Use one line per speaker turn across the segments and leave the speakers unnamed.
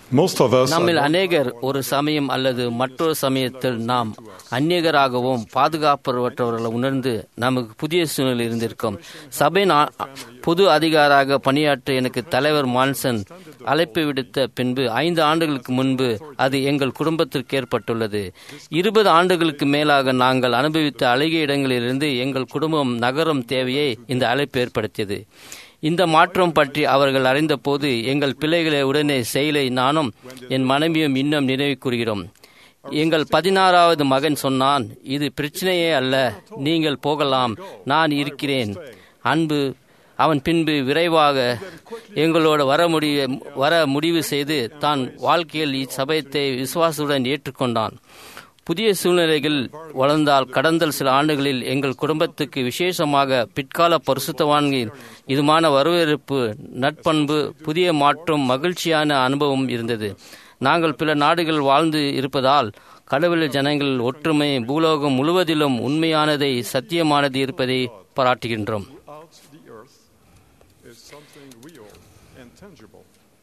Most of us
நம்மில்
are
அநேகர் ஒரு சமயம் அல்லது மற்றொரு சமயத்தில் நாம் அந்நியகராகவும் பாதுகாப்பற்றவர்களை உணர்ந்து நமக்கு புதிய சூழ்நிலை இருந்திருக்கும் சபையின் ஆ- பொது அதிகாராக பணியாற்ற எனக்கு தலைவர் மான்சன் அழைப்பு விடுத்த பின்பு ஐந்து ஆண்டுகளுக்கு முன்பு அது எங்கள் குடும்பத்திற்கு ஏற்பட்டுள்ளது இருபது ஆண்டுகளுக்கு மேலாக நாங்கள் அனுபவித்த அழகிய இடங்களிலிருந்து எங்கள் குடும்பம் நகரும் தேவையை இந்த அழைப்பு ஏற்படுத்தியது இந்த மாற்றம் பற்றி அவர்கள் அறிந்தபோது எங்கள் பிள்ளைகளை உடனே செயலை நானும் என் மனைவியும் இன்னும் நினைவு கூறுகிறோம் எங்கள் பதினாறாவது மகன் சொன்னான் இது பிரச்சனையே அல்ல நீங்கள் போகலாம் நான் இருக்கிறேன் அன்பு அவன் பின்பு விரைவாக எங்களோட வர முடிய வர முடிவு செய்து தான் வாழ்க்கையில் இச்சபையத்தை விசுவாசத்துடன் ஏற்றுக்கொண்டான் புதிய சூழ்நிலைகள் வளர்ந்தால் கடந்த சில ஆண்டுகளில் எங்கள் குடும்பத்துக்கு விசேஷமாக பிற்கால பரிசுத்தவான்களின் இதுமான வரவேற்பு நட்பண்பு புதிய மாற்றம் மகிழ்ச்சியான அனுபவம் இருந்தது நாங்கள் பிற நாடுகள் வாழ்ந்து இருப்பதால் கடவுள் ஜனங்கள் ஒற்றுமை பூலோகம் முழுவதிலும் உண்மையானதை சத்தியமானது இருப்பதை பாராட்டுகின்றோம்
throughout the earth is something real and tangible.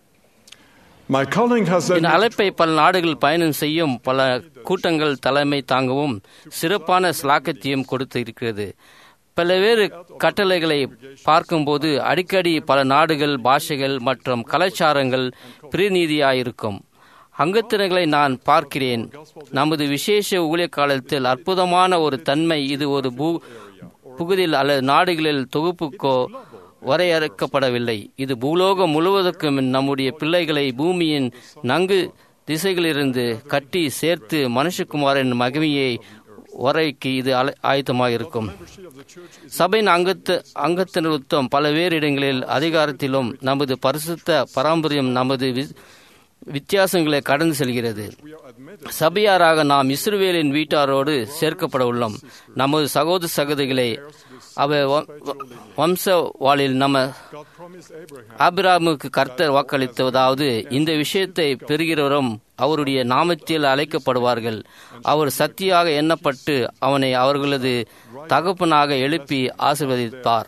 My calling has
இந்த
led
அழைப்பை பல நாடுகள் பயணம் செய்யும் பல கூட்டங்கள் தலைமை தாங்கவும் சிறப்பான ஸ்லாக்கத்தையும் கொடுத்து இருக்கிறது பல்வேறு கட்டளைகளை பார்க்கும்போது அடிக்கடி பல நாடுகள் பாஷைகள் மற்றும் கலாச்சாரங்கள் பிரதிநிதியாயிருக்கும் அங்கத்தினர்களை நான் பார்க்கிறேன் நமது விசேஷ ஊழிய காலத்தில் அற்புதமான ஒரு தன்மை இது ஒரு பூ புகுதில் அல்லது நாடுகளில் தொகுப்புக்கோ வரையறுக்கப்படவில்லை இது பூலோகம் முழுவதற்கும் நம்முடைய பிள்ளைகளை பூமியின் நன்கு திசைகளிலிருந்து கட்டி சேர்த்து மனுஷகுமாரின் மகிமையை வரைக்கு இது அல- ஆயத்தமாக இருக்கும் சபையின் அங்கத்து அங்கத்தினருத்தம் பல்வேறு இடங்களில் அதிகாரத்திலும் நமது பரிசுத்த பாரம்பரியம் நமது வி- வித்தியாசங்களை கடந்து செல்கிறது சபையாராக நாம் இஸ்ரவேலின் வீட்டாரோடு சேர்க்கப்பட உள்ளோம் நமது சகோதர சகோதரிகளை அவ வ- வ- வம்சவாளில் நம்ம
God promised Abraham
ஆபிராமுக்கு கர்த்தர் வாக்களித்ததாவது இந்த விஷயத்தை பெறுகிறவரும் அவருடைய நாமத்தில் அழைக்கப்படுவார்கள் அவர் சக்தியாக எண்ணப்பட்டு அவனை அவர்களது தகப்பனாக எழுப்பி ஆசீர்வதித்தார்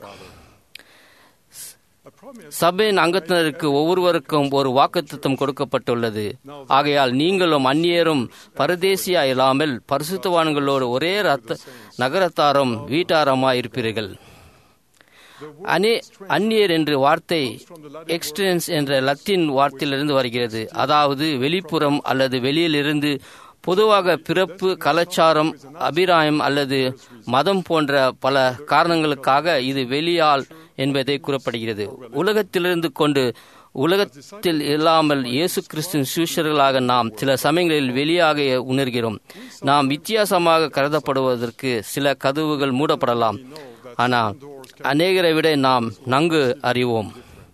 a promise
சபையின் அங்கத்தினருக்கு ஒவ்வொருவருக்கும் ஒரு வாக்குத்தத்தம் கொடுக்கப்பட்டுள்ளது ஆகையால் நீங்களும் அந்நியரும் பரதேசியா இல்லாமல் பரிசுத்தவான்களோடு ஒரே ரத்த நகரத்தாரும் வீட்டாரமாய் இருப்பீர்கள் அனே அந்நியர் என்ற வார்த்தை எக்ஸ்டென்ஸ் என்ற லத்தீன் வார்த்தையிலிருந்து வருகிறது அதாவது வெளிப்புறம் அல்லது வெளியிலிருந்து பொதுவாக பிறப்பு கலாச்சாரம் அபிராயம் அல்லது மதம் போன்ற பல காரணங்களுக்காக இது வெளியால் என்பதை கூறப்படுகிறது உலகத்திலிருந்து கொண்டு உலகத்தில் இல்லாமல் இயேசு கிறிஸ்துவின் சீஷர்களாக நாம் சில சமயங்களில் வெளியாக உணர்கிறோம் நாம் வித்தியாசமாக கருதப்படுவதற்கு சில கதவுகள் மூடப்படலாம் ஆனால் அநேகரை விட நாம் நன்கு அறிவோம்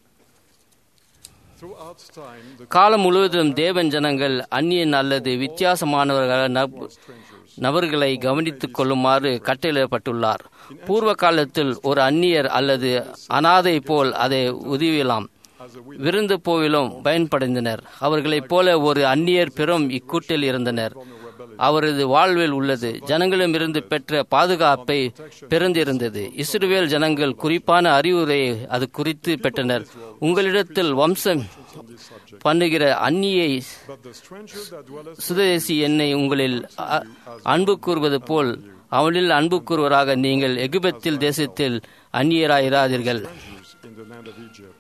throughout time the
காலம் முழுவதும் தேவன் ஜனங்கள் அந்நியன் அல்லது வித்தியாசமானவர்கள் நப- நபர்களை கவனித்துக் கொள்ளுமாறு கட்டளையிடப்பட்டுள்ளார் பூர்வ காலத்தில் ஒரு அந்நியர் அல்லது அனாதை போல் அதை உதவியலாம் விருந்து போவிலும் பயன்படைந்தனர் அவர்களைப் போல ஒரு அந்நியர் பெரும் இக்கூட்டில் இருந்தனர் அவரது வாழ்வில் உள்ளது ஜனங்களிடமிருந்து பெற்ற பாதுகாப்பை பிறந்திருந்தது இஸ்ரவேல் ஜனங்கள் குறிப்பான அறிவுரையை அது குறித்து பெற்றனர் உங்களிடத்தில் வம்சம் பண்ணுகிற அந்நியை
but the stranger that dwelleth
சுதேசி என்னை உங்களில் அ- அன்பு கூறுவது போல் அவனில் அன்பு கூறுவராக நீங்கள் எகிப்தில் தேசத்தில் அந்நியராயிராதீர்கள்
in the land of Egypt.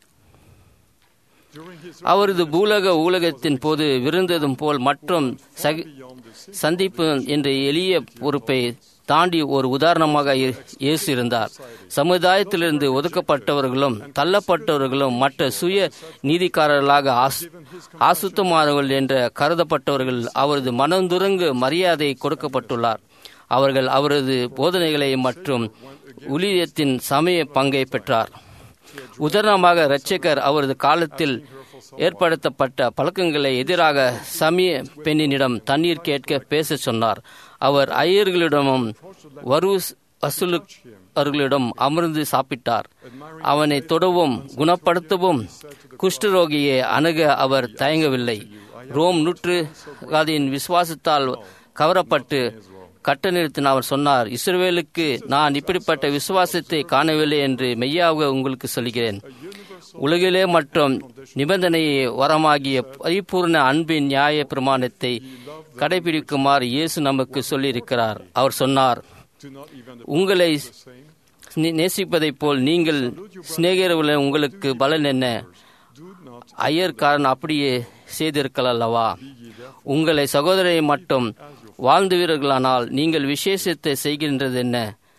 During his
அவரது பூலக ஊலகத்தின் போது விருந்ததும் போல் மற்றும் சகி- சந்திப்பு என்ற எளிய பொறுப்பை தாண்டி ஒரு உதாரணமாக இ- இயேசு இருந்தார் சமுதாயத்திலிருந்து ஒதுக்கப்பட்டவர்களும் தள்ளப்பட்டவர்களும் மற்ற சுய நீதிக்காரர்களாக ஆஸ்- ஆசுத்தமானவர்கள் என்ற கருதப்பட்டவர்கள் அவரது மனந்துரங்கு மரியாதை கொடுக்கப்பட்டுள்ளார் அவர்கள் அவரது போதனைகளை மற்றும் ஊழியத்தின் சமய பங்கை பெற்றார் உதாரணமாக இரட்சகர் அவரது காலத்தில் ஏற்படுத்தப்பட்ட பழக்கங்களை எதிராக சமய பெண்ணினிடம் தண்ணீர் கேட்க பேச சொன்னார் அவர் ஐயர்களிடமும் வரு வசூலுகளிடம் அமர்ந்து சாப்பிட்டார் அவனை தொடவும் குணப்படுத்தவும் குஷ்டரோகியை அணுக அவர் தயங்கவில்லை ரோம் நூற்றுகாதியின் விசுவாசத்தால் கவரப்பட்டு கட்ட நிறுத்தின அவர் சொன்னார் இஸ்ரவேலுக்கு நான் இப்படிப்பட்ட விசுவாசத்தை காணவில்லை என்று மெய்யாக உங்களுக்கு சொல்கிறேன் உலகிலே மற்றும் நிபந்தனையை வரமாகிய பரிபூர்ண அன்பின் நியாய பிரமாணத்தை கடைபிடிக்குமாறு இயேசு நமக்கு சொல்லியிருக்கிறார் அவர் சொன்னார்
Do not even the
உங்களை
same.
நே- நேசிப்பதைப் போல் நீங்கள் சிநேகிரவுல உங்களுக்கு பலன் என்ன
Do not
ஐயர்காரன் அப்படியே செய்திருக்கலாம் அல்லவா உங்களை சகோதரரை மட்டும் வாழ்ந்துவீர்களானால் நீங்கள் விசேஷத்தை செய்கின்றது என்ன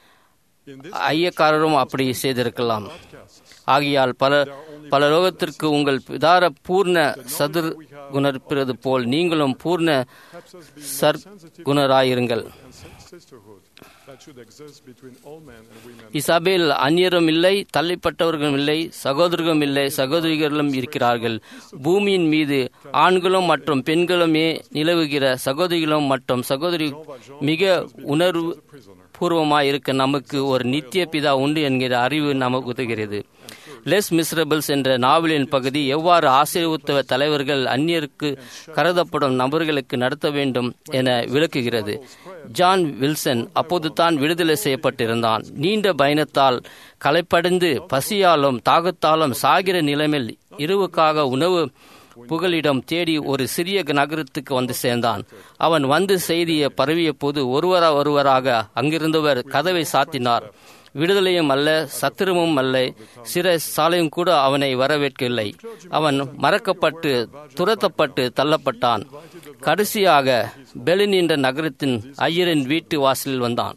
in this
ஐயக்காரரும் அப்படி செய்திருக்கலாம்
podcast.
ஆகையால் பல பல லோகத்திற்கு உங்கள் பிதார பூர்ண சதுர் குணர்ப்பிறது போல் நீங்களும் பூர்ண
Helps us be
சர் குணராயிருங்கள்
and si- sisterhood that should exist between all men and women.
இசபையில் அந்நியரும் இல்லை தள்ளிப்பட்டவர்களும் இல்லை சகோதரர்களும் இல்லை சகோதரிகளும் இருக்கிறார்கள் பூமியின் மீது ஆண்களும் மற்றும் பெண்களுமே நிலவுகிற சகோதரிகளும் மற்றும் சகோதரி மிக உணர்வு
Prisoner.
பூர்வமாய் இருக்க நமக்கு ஒரு நித்திய பிதா உண்டு என்கிற அறிவு நமக்கு உதவுகிறது லெஸ் மிஸ்ரபிள்ஸ் என்ற நாவலின் பகுதி எவ்வாறு ஆசீர்வத்துவ தலைவர்கள் அந்நியருக்கு கருதப்படும் நபர்களுக்கு நடத்த வேண்டும் என விளக்குகிறது ஜான் வில்சன் அப்போது தான் விடுதலை செய்யப்பட்டிருந்தான் நீண்ட பயணத்தால் களைப்படைந்து பசியாலும் தாகத்தாலும் சாகிற நிலைமையில் இரவுக்காக உணவு புகலிடம் தேடி ஒரு சிறிய நகரத்துக்கு வந்து சேர்ந்தான் அவன் வந்து செய்தியை பரவிய போது ஒருவரா ஒருவராக அங்கிருந்தவர் கதவை சாத்தினார் விடுதலையும் அல்ல சத்திரமும் அல்ல சிறை சாலையும் கூட அவனை வரவேற்கவில்லை அவன் மறக்கப்பட்டு துரத்தப்பட்டு தள்ளப்பட்டான் கடைசியாக பெலின் என்ற நகரத்தின் ஐயரின் வீட்டு வாசலில் வந்தான்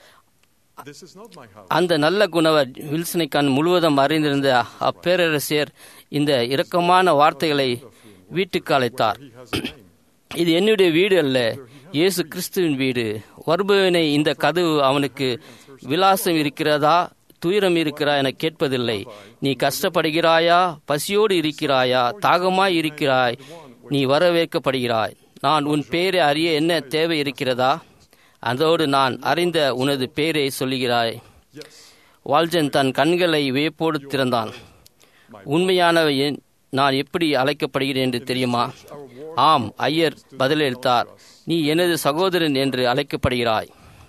This is not my house.
அந்த நல்ல குணவர் வில்சனைக்கான் முழுவதும் அறிந்திருந்த அப்பேரரசியர் இந்த இரக்கமான வார்த்தைகளை வீட்டுக்கு அழைத்தார்
He has a name.
இது என்னுடைய வீடு அல்ல இயேசு கிறிஸ்துவின் வீடு வருபவனை இந்த கதவு அவனுக்கு விலாசம் இருக்கிறதா துயரம் இருக்கிறா என கேட்பதில்லை நீ கஷ்டப்படுகிறாயா பசியோடு இருக்கிறாயா தாகமாய் இருக்கிறாய் நீ வரவேற்கப்படுகிறாய் நான் உன் பெயரை அறிய என்ன தேவை இருக்கிறதா அதோடு நான் அறிந்த உனது பெயரை சொல்லுகிறாய்
Yes.
வால்ஜன் தன் கண்களை வியப்போடு திறந்தான் உண்மையானவை என்- நான் எப்படி அழைக்கப்படுகிறேன் என்று தெரியுமா ஆம் ஐயர் பதிலளித்தார் நீ எனது சகோதரன் என்று அழைக்கப்படுகிறாய்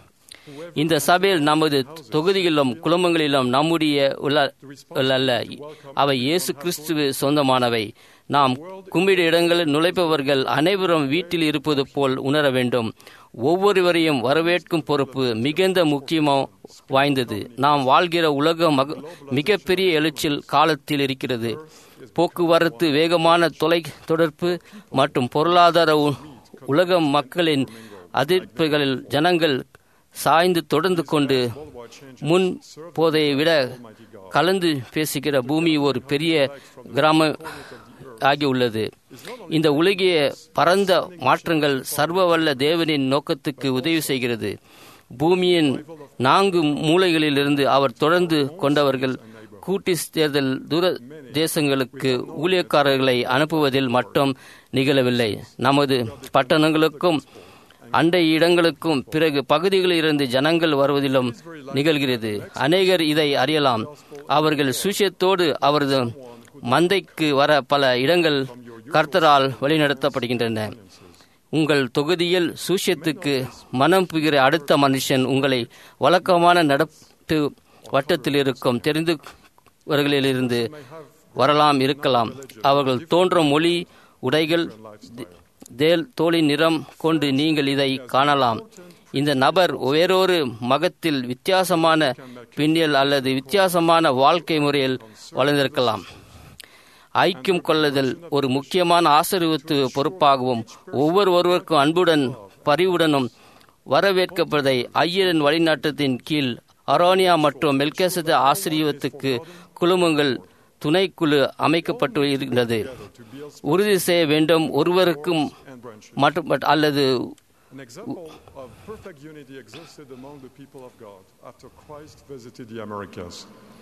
இந்த சபையில் நமது தொகுதிகளிலும் குடும்பங்களிலும் நம்முடைய உள்ள அல்ல அவை இயேசு கிறிஸ்துவ சொந்தமானவை நாம் கும்பிட இடங்களில் நுழைப்பவர்கள் அனைவரும் வீட்டில் இருப்பது போல் உணர வேண்டும் ஒவ்வொருவரையும் வரவேற்கும் பொறுப்பு மிகுந்த முக்கியமோ வாய்ந்தது நாம் வாழ்கிற உலக மக மிகப்பெரிய எழுச்சில் காலத்தில் இருக்கிறது போக்குவரத்து வேகமான தொலை தொடர்பு மற்றும் பொருளாதார உ- உலக மக்களின் அதிர்ப்புகளில் ஜனங்கள் சாய்ந்து தொடர்ந்து கொண்டு முன் போதையை விட கலந்து பேசுகிற பூமி ஒரு பெரிய கிராம ஆகியுள்ளது இந்த உலகிய பரந்த மாற்றங்கள் சர்வவல்ல தேவனின் நோக்கத்துக்கு உதவி செய்கிறது பூமியின் நான்கு மூலைகளிலிருந்து அவர் தொடர்ந்து கொண்டவர்கள் கூட்டி தேர்தல் தூர தேசங்களுக்கு ஊழியக்காரர்களை அனுப்புவதில் மட்டும் நிகழவில்லை நமது பட்டணங்களுக்கும் அண்டை இடங்களுக்கும் பிறகு பகுதிகளில் இருந்து ஜனங்கள் வருவதிலும் நிகழ்கிறது அநேகர் இதை அறியலாம் அவர்கள் சுஷியத்தோடு அவரது மந்தைக்கு வர பல இடங்கள் கர்த்தரால் வழிநடத்தப்படுகின்றன உங்கள் தொகுதியில் சூஷ்யத்துக்கு மனம் புகிற அடுத்த மனுஷன் உங்களை வழக்கமான நடப்பு வட்டத்தில் இருக்கும் தெரிந்தவர்களிலிருந்து வரலாம் இருக்கலாம் அவர்கள் தோன்றும் மொழி உடைகள் தே- தேல் தோலின் நிறம் கொண்டு நீங்கள் இதை காணலாம் இந்த நபர் வேறொரு மகத்தில் வித்தியாசமான பின்னியல் அல்லது வித்தியாசமான வாழ்க்கை முறையில் வளர்ந்திருக்கலாம் ஐக்கியம் கொள்ளுதல் ஒரு முக்கியமான ஆசீர்வத்து பொறுப்பாகவும் ஒவ்வொரு ஒருவருக்கும் அன்புடன் பரிவுடனும் வரவேற்கப்படுவதை ஐயரின் வழிநாட்டத்தின் கீழ் அரோனியா மற்றும் மெல்கேசத ஆசிரியத்துக்கு குழுமங்கள் துணைக்குழு அமைக்கப்பட்டு இருக்கின்றது உறுதி செய்ய வேண்டும் ஒருவருக்கும்
and branches.
மற்றும் அல்லது
An example of perfect unity existed among the people of God after Christ visited the Americas.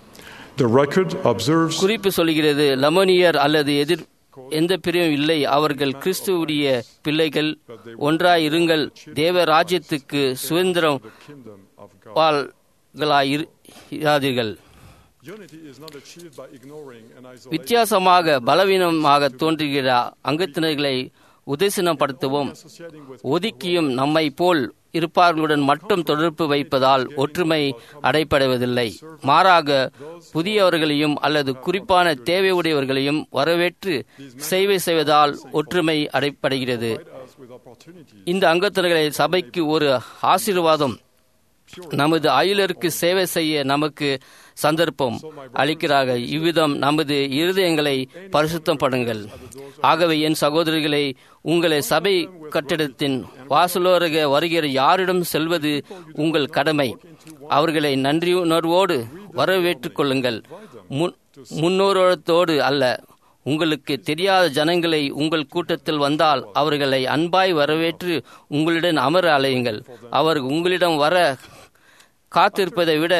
The record observes
குறிப்பு சொல்கிறது லமோனியர் அல்லது எதிர் எந்த பிரிவும் இல்லை அவர்கள் கிறிஸ்துவுடைய பிள்ளைகள் ஒன்றாய் இருங்கள் தேவ ராஜ்யத்துக்கு சுதந்திரம்
the kingdom of God.
வாழ்களாய் இரு- இராதீர்கள்
Unity is not achieved by ignoring and isolating
வித்தியாசமாக பலவீனமாக தோன்றுகிற அங்கத்தினர்களை உதேசனப்படுத்தவும்
associating with
ஒதுக்கியும் நம்மை போல் இருப்பார்களுடன் மட்டும் தொடர்பு வைப்பதால் ஒற்றுமை அடைப்படைவதில்லை மாறாக புதியவர்களையும் அல்லது குறிப்பான தேவையுடையவர்களையும் வரவேற்று சேவை செய்வதால் ஒற்றுமை அடைப்படைகிறது
us with opportunities
இந்த அங்கத்தினர்களை சபைக்கு ஒரு ஆசீர்வாதம் நமது ஆயுளருக்கு சேவை செய்ய நமக்கு சந்தர்ப்பம் அளிக்கிறார்கள் இவ்விதம் நமது இருதயங்களை பரிசுத்தம் பண்ணுங்கள் ஆகவே என் சகோதரிகளை உங்களை சபை கட்டிடத்தின் வாசலோரக வருகிற யாரிடம் செல்வது உங்கள் கடமை அவர்களை நன்றியுணர்வோடு வரவேற்றுக் கொள்ளுங்கள் முன் முன்னோரத்தோடு அல்ல உங்களுக்கு தெரியாத ஜனங்களை உங்கள் கூட்டத்தில் வந்தால் அவர்களை அன்பாய் வரவேற்று உங்களிடம் அமர அலையுங்கள் அவர் உங்களிடம் வர காத்திருப்பதை விட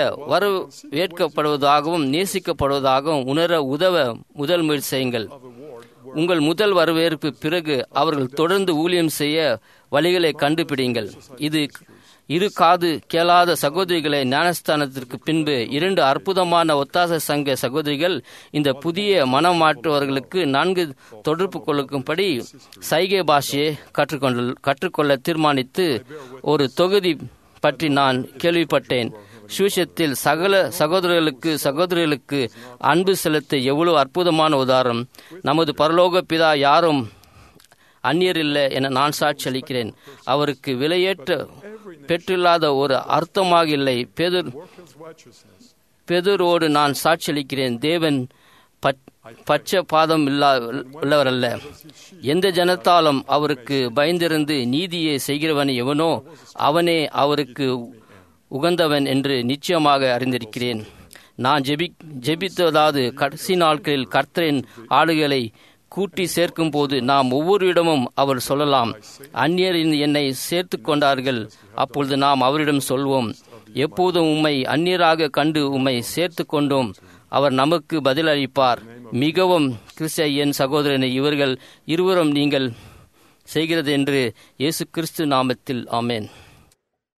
வரவேற்கப்படுவதாகவும் நேசிக்கப்படுவதாகவும் உணர உதவ முதல் முயற்சி செய்யுங்கள் உங்கள் முதல் வரவேற்பு பிறகு அவர்கள் தொடர்ந்து ஊழியம் செய்ய வழிகளை கண்டுபிடிங்கள் இது இரு காது கேளாத சகோதரிகளை ஞானஸ்தானத்திற்கு பின்பு இரண்டு அற்புதமான ஒத்தாச சங்க சகோதரிகள் இந்த புதிய மனம் மாற்றுவர்களுக்கு நான்கு தொடர்பு கொள்ளும்படி சைகை பாஷையை கற்றுக்கொண்டு கற்றுக்கொள்ள தீர்மானித்து ஒரு தொகுதி பற்றி நான் கேள்விப்பட்டேன் சுவிசத்தில் சகல சகோதரர்களுக்கு சகோதரிகளுக்கு அன்பு செலுத்த எவ்வளவு அற்புதமான உதாரணம் நமது பரலோக பிதா யாரும் அந்நியர் இல்லை என நான் சாட்சி அளிக்கிறேன் அவருக்கு விலையேற்ற பெற்றில்லாத ஒரு அர்த்தமாக இல்லை பேதர்
workers' righteousness.
பெதரோடு நான் சாட்சி அளிக்கிறேன் தேவன் பச்- பச்சை பாதம் இல்லா உள்ளவரல்ல எந்த ஜனத்தாலும் அவருக்கு பயந்திருந்து நீதியை செய்கிறவன் எவனோ அவனே அவருக்கு உகந்தவன் என்று நிச்சயமாக அறிந்திருக்கிறேன் நான் ஜெபி ஜெபித்ததாவது கடைசி நாட்களில் கர்த்தரின் ஆளுகளை கூட்டி சேர்க்கும் போது நாம் ஒவ்வொரு இடமும் அவர் சொல்லலாம் அந்நியர் என்னை சேர்த்து கொண்டார்கள் அப்பொழுது நாம் அவரிடம் சொல்வோம் எப்போதும் உம்மை அந்நியராக கண்டு உம்மை சேர்த்து கொண்டோம் அவர் நமக்கு பதிலளிப்பார் மிகவும் கிறிஸ்த என் சகோதரனை இவர்கள் இருவரும் நீங்கள் செய்கிறது என்று இயேசு கிறிஸ்து நாமத்தில் ஆமேன்